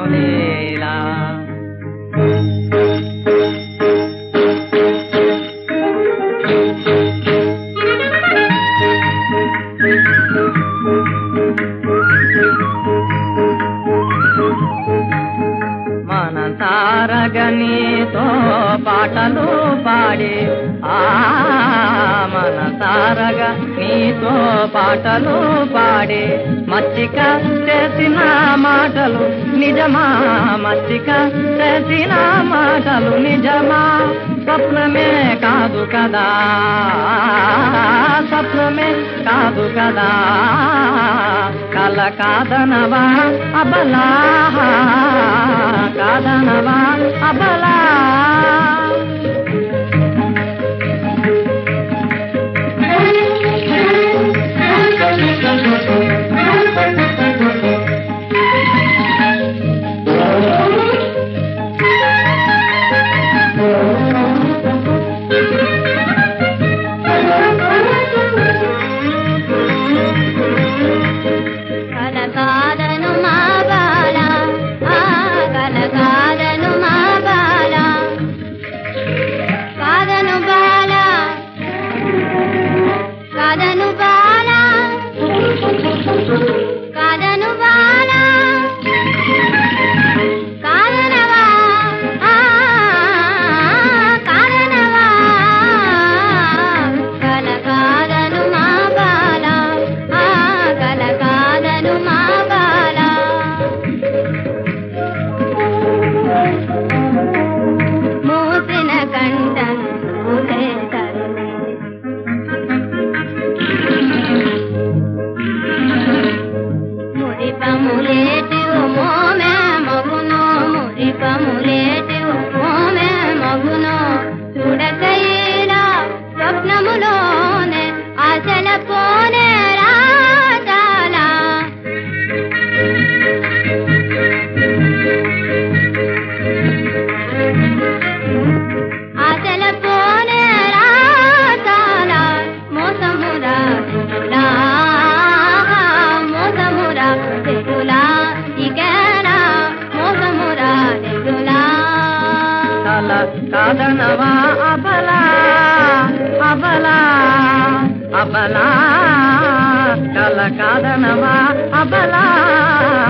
లీలా మన తారగనితో పాటలు పాడి ఆ మన తారగ నీతో పాటలు పాడి మచ్చిక చేసిన మాటలు నిజమా మచ్చిక చేసిన మాటలు నిజమా స్వప్నమే కాదు కదా స్వప్నమే కాదు కదా కల కాదనవా అబలా కాదనవా అబలా కల కాదను మా బాల ఆ కల కాదను మా బాల కాదను బాల కాదను బాల కాదను బాల కాదనవా ఆ కాదనవా కల కాదను మా బాల ఆ కల కాదను మా బాల మూసిన కంఠం మూసే తరుణే మురిపములేటివు మోమే మగును మురిపములేటివు మోమే మగును చూడకైలా స్వప్నములోనే ఆశల పోనే రాజాలా ఆశల పోనే రాజాలా మోసమురా దిగులా మోసమురా దిగులా ఇకరా మోసమురా దిగులా కల కాదనవా అబలా అబలా అబలా కల కాదనవా అబలా